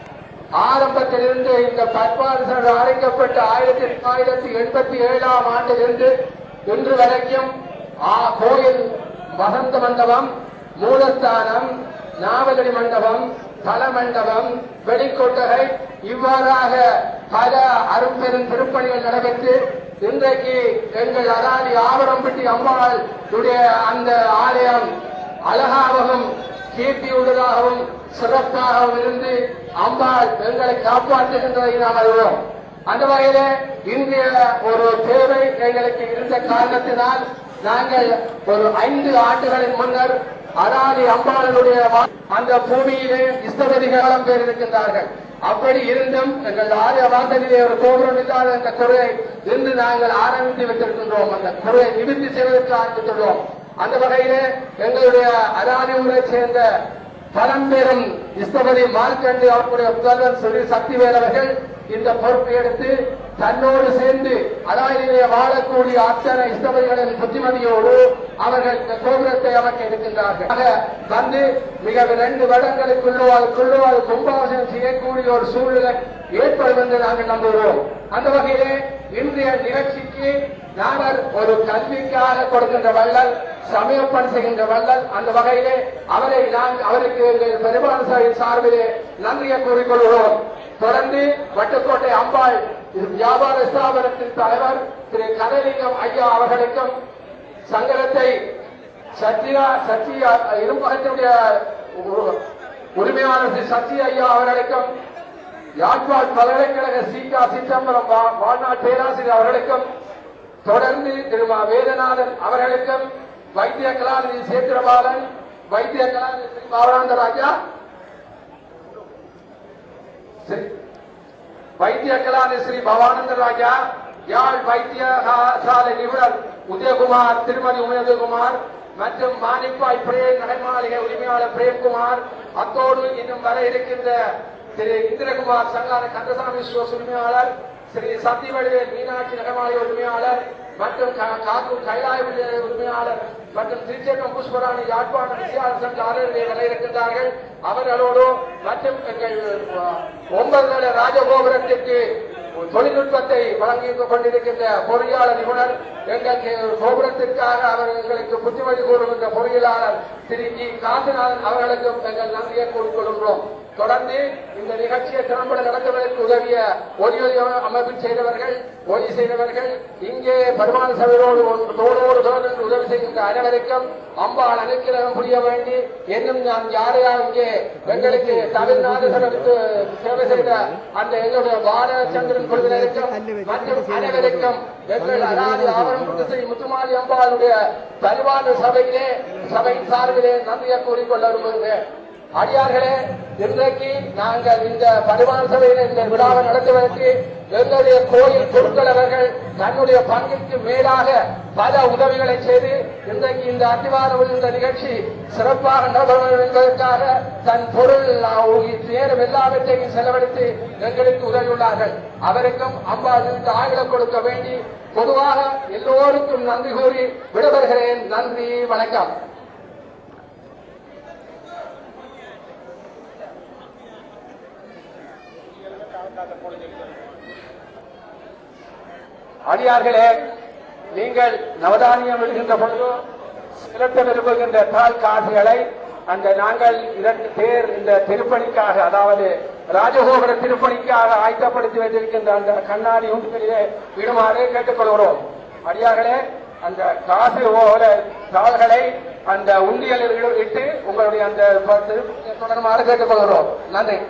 [SPEAKER 1] ஆரம்பத்திலிருந்து இந்த பத்மாசனர் அழைக்கப்பட்ட ஆயிரத்தி தொள்ளாயிரத்தி எண்பத்தி ஏழாம் ஆண்டிலிருந்து இன்று வரைக்கும் ஆ- கோயில் வசந்த மண்டபம் மூலஸ்தானம் நாவலடி மண்டபம் தல மண்டபம் வெடிக்கொட்டகை இவ்வாறாக பல அரும்பெரும் திருப்பணிகள் நடைபெற்று இன்றைக்கு எங்கள் அதாதி ஆவரம்பட்டி அம்பாள் அந்த ஆலயம் அழகாகவும் கீர்த்தியுள்ளதாகவும் சிறப்பாகவும் இருந்து அம்பாள் எங்களை காப்பாற்றுகின்றதை நாம் அறிவோம் அந்த வகையிலே இன்றைய ஒரு தேவை எங்களுக்கு இருந்த காரணத்தினால் நாங்கள் ஒரு ஐந்து ஆண்டுகளின் முன்னர் அதானி அம்பாளனுடைய வா- அந்த பூமியிலே இஷ்டபதிகாலம் பேர் இருக்கின்றார்கள் அப்படி இருந்தும் எங்கள் ஆலய வாசலிலே ஒரு கோபுரம் இல்லாத அந்த குறையை இன்று நாங்கள் ஆரம்பித்து வைத்திருக்கின்றோம் அந்த குறையை நிவர்த்தி செய்வதற்கு ஆரம்பித்துள்ளோம் அந்த வகையிலே எங்களுடைய அதானி ஊரை சேர்ந்த பரம்பெரும் இஸ்தபதி மார்க்கண்டு அவர்களுடைய முதல்வர் ஸ்ரீ சக்திவேல் அவர்கள் இந்த பொறுப்பை எடுத்து தன்னோடு சேர்ந்து அதாயிலே வாழக்கூடிய அத்தனை இஸ்தபதிகளின் புத்திமதியோடு அவர்கள் இந்த கோபுரத்தை அமைக்க இருக்கின்றார்கள் ஆக வந்து மிக ரெண்டு வருடங்களுக்குள்ளோ அதுக்குள்ளோ அது கும்பாபிஷேகம் செய்யக்கூடிய ஒரு சூழ்நிலை ஏற்படும் என்று நாங்கள் நம்புகிறோம் அந்த வகையிலே இன்றைய நிகழ்ச்சிக்கு நாங்கள் ஒரு கல்விக்காக கொடுக்கின்ற வள்ளல் சமயப்பணி செய்கின்ற வள்ளல் அந்த வகையிலே அவரை நாங்கள் அவருக்கு எங்கள் பெருமான சாயின் சார்பிலே நன்றியை கூறிக்கொள்கிறோம் தொடர்ந்து வட்டுக்கோட்டை அம்பாள் இது வியாபார ஸ்தாபனத்தின் தலைவர் திரு கனலிங்கம் ஐயா அவர்களுக்கும் சங்கரத்தை சத்யா சத்யா இரும்பகத்தினுடைய உரிமையாளர் திரு சத்யா ஐயா அவர்களுக்கும் யாழ்ப்பாண் பல்கலைக்கழக சீகா சிதம்பரம் வா- வாழ்நாள் பேராசிரியர் அவர்களுக்கும் தொடர்ந்து திருமா வேதநாதன் அவர்களுக்கும் வைத்திய கலாநிதி சேத்திரபாலன் வைத்திய கலாநிதி ஸ்ரீ பாவனாந்த ராஜா சரி. வைத்திய கலாநிதி ஸ்ரீ பவானந்த ராஜா யாழ் வைத்தியசாலை நிபுணர் உதயகுமார் திருமதி உதயகுமார் மற்றும் மானிப்பாய் பிரேம் நடைமாளிகை உரிமையாளர் பிரேம்குமார் அத்தோடு இன்னும் வர இருக்கின்ற திரு இந்திரகுமார் சங்கார கந்தசாமி ஸ்டோர்ஸ் உரிமையாளர் ஸ்ரீ சத்தியவடிவேல் மீனாட்சி நடைமாளிகை உரிமையாளர் மற்றும் கா- காக்கூர் கைலாய விடுதலை உரிமையாளர் மற்றும் திருச்செங்கம் புஷ்பராணி யாழ்ப்பாண வித்தியாச சங்க அறநிலை வர இருக்கின்றார்கள் அவர்களோடு மற்றும் எங்கள் அஹ், ஒன்பது நில ராஜகோபுரத்திற்கு தொழில்நுட்பத்தை வழங்கி கொண்டிருக்கின்ற பொறியாளர் நிபுணர் எங்களுக்கு கோபுரத்திற்காக அவர் எங்களுக்கு புத்திமதி கூறுகின்ற பொறியியலாளர் திரு ஜி காசிநாதன் அவர்களுக்கும் எங்கள் நன்றியை கூறிக்கொள்கின்றோம் தொடர்ந்து இந்த நிகழ்ச்சியை திறம்பட நடத்துவதற்கு உதவிய ஒலி ஒலி அமைப்பில் செய்தவர்கள் ஒலி செய்தவர்கள் இங்கே பெருமாள் சபையோடு ஒன்று தோளோடு தோழர்கள் உதவி செய்கின்ற அனைவருக்கும் அம்பாள் அனுக்கிரகம் புரிய வேண்டி என்னும் நான் யாரையா இங்கே எங்களுக்கு தமிழ்நாடு சபைக்கு சேவை செய்த அந்த எங்களுடைய பாலச்சந்திரன் குழுவினருக்கும் மற்றும் அனைவருக்கும் எங்கள் அனாதி ஆவரம் புத்தஸ்ரீ முத்துமாரி அம்பாளுடைய பரிவார சபையிலே சபை சார்பிலே நன்றியை கூறிக்கொள்ள விரும்புகிறேன் அடியார்களே இன்றைக்கு நாங்கள் இந்த பரிமாண சபையில் இந்த விழாவை நடத்துவதற்கு எங்களுடைய கோயில் பொருட்களவர்கள் தன்னுடைய பங்கிற்கு மேலாக பல உதவிகளை செய்து இன்றைக்கு இந்த அத்திவார இந்த நிகழ்ச்சி சிறப்பாக நடைபெற வேண்டும் என்பதற்காக தன் பொருள் நேரம் எல்லாவற்றையும் செலவழித்து எங்களுக்கு உதவியுள்ளார்கள் அவருக்கும் அம்பாளுக்கு ஆயுள கொடுக்க வேண்டி பொதுவாக எல்லோருக்கும் நன்றி கூறி விடைபெறுகிறேன் நன்றி வணக்கம் அடியார்களே நீங்கள் நவதானியம் எழுகின்ற பொழுது செலுத்த விரும்புகின்ற தாள் காசுகளை அந்த நாங்கள் இரண்டு பேர் இந்த திருப்பணிக்காக அதாவது ராஜகோபுர திருப்பணிக்காக ஆயத்தப்படுத்தி வைத்திருக்கின்ற அந்த கண்ணாடி உண்டுகளிலே விடுமாறு கேட்டுக்கொள்கிறோம் அடியார்களே அந்த காசு ஓர தாள்களை அந்த உண்டியலில் இட்டு உங்களுடைய அந்த திருப்பணியை தொடருமாறு கேட்டுக்கொள்கிறோம் நன்றி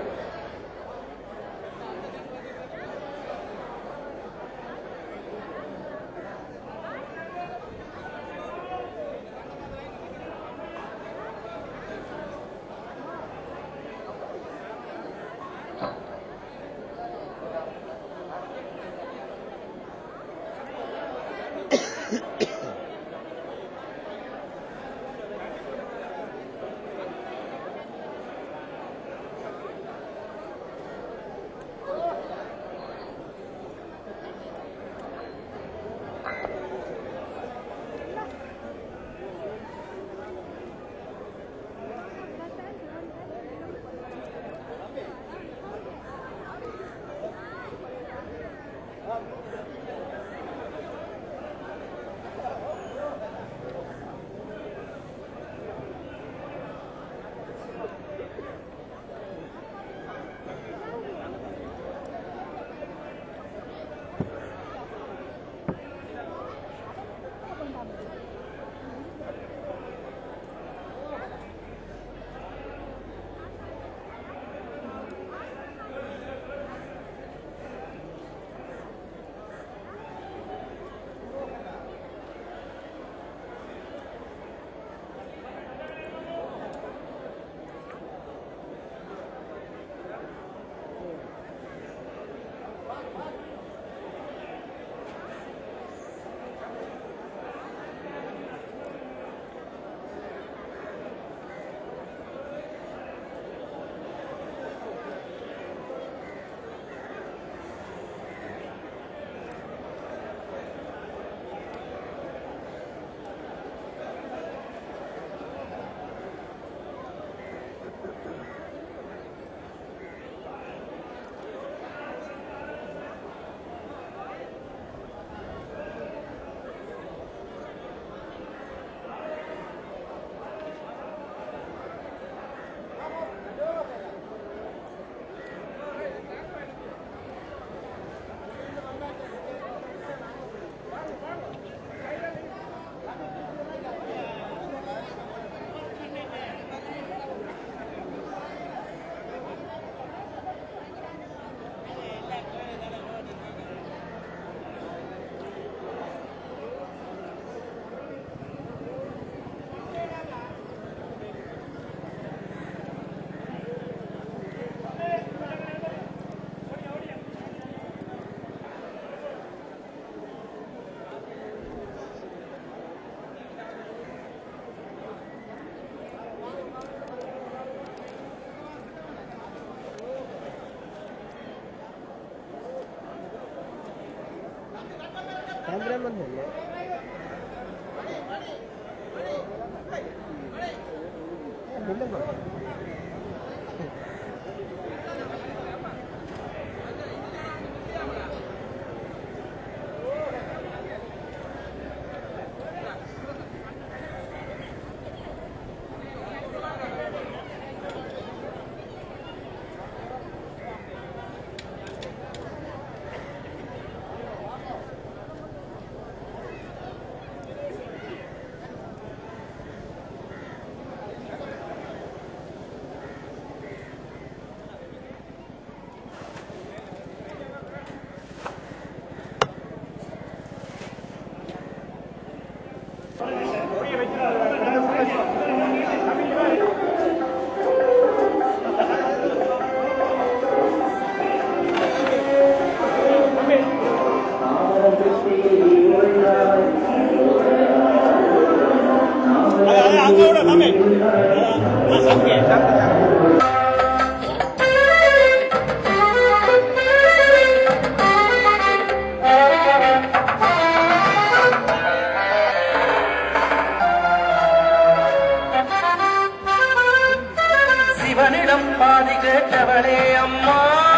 [SPEAKER 5] சிவனிடம் பாதி கேட்டவளே அம்மா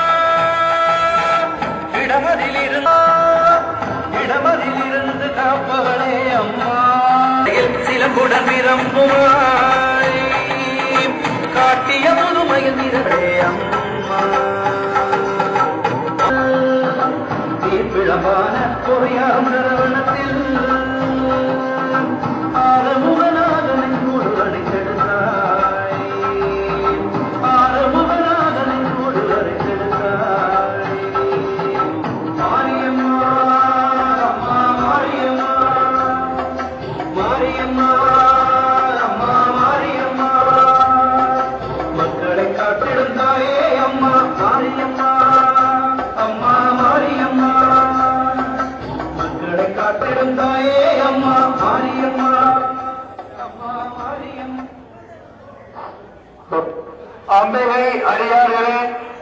[SPEAKER 5] இடமதிலிருந்து இடமதிலிருந்து காப்பவளே அம்மா சிலம்புடன் விரும்புவாய் காட்டிய முதுமையில் நிறவளே அம்மா தீர்ப்பிழமான பொறியார் நிறுவனத்தில் ஆறுமுகநாதனை முழுவனை கெடுத்தாய் ஆறுமுகநாதனை முழுவனை கெடுத்தாய் மாரியம்மா அம்மா மாரியம்மா மாரியம்மா அம்மா மாரியம்மா மக்களை காட்டிடும் தாயே அம்மா மாரியம்மா அம்மா மாரியம்மா மக்களை காட்டிடும் தாயே அம்மா மாரியம்மா அம்மா மாரியம்மா
[SPEAKER 2] அம்பிகை அடியார்களே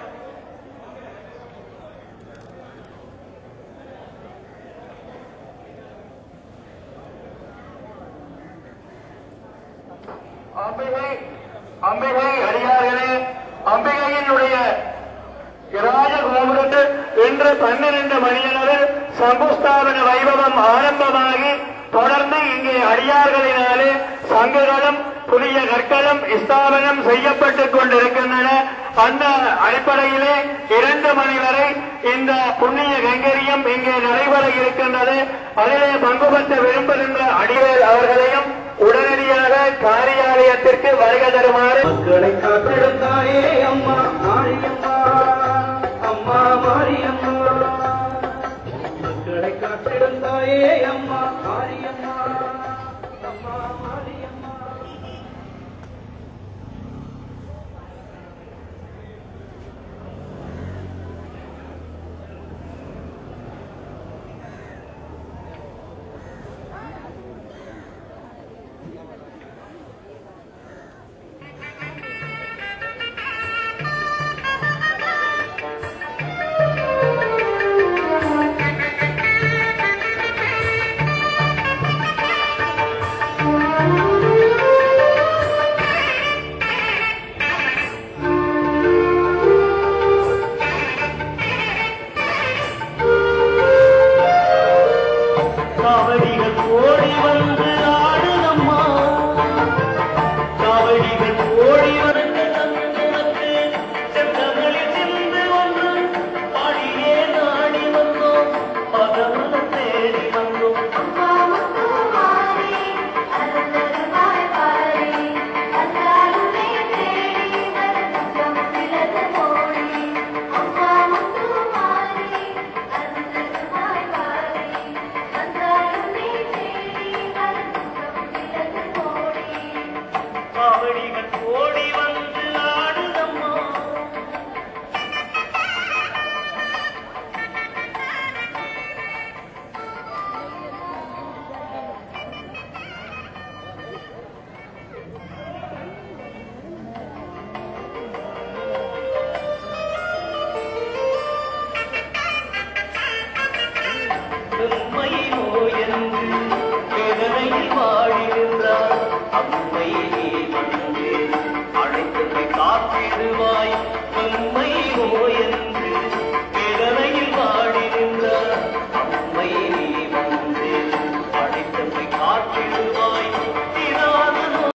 [SPEAKER 2] அம்பிகை அம்பிகை அடியார்களே அம்பிகையினுடைய இராஜ கோபுரத்து இன்று பன்னிரண்டு மணியளவில் சங்குஸ்தாபன வைபவம் ஆரம்பமாகி தொடர்ந்து இங்கே அடியார்களினாலே சங்குகளும் புதிய கற்களும் ஸ்தாபனம் செய்யப்பட்டுக் கொண்டிருக்கின்றன அந்த அடிப்படையிலே இரண்டு மணி வரை இந்த புண்ணிய கைங்கரியம் இங்கே நடைபெற இருக்கின்றது அதிலே பங்கு பெற்ற விரும்புகின்ற அடிவேல் அவர்களையும் உடனடியாக காரியாலயத்திற்கு வருகை தருமாறு
[SPEAKER 5] மக்களை காத்திடும் தாயே அம்மா மாரியம்மா அம்மா மாரியம்மா மக்களை காத்திடும் தாயே அம்மா மாரியம்மா அம்மா மாரியம்மா
[SPEAKER 2] காவடிகள் ஓடி வந்து ஆடுதம்மா காவடிகள் ஓடி வந்து நமக்கு செந்தமிழில் சிந்து வந்து பாடியே நாடி வந்தோம் பகவத தேடி வந்தோம்
[SPEAKER 6] Thank you.
[SPEAKER 5] அம்மை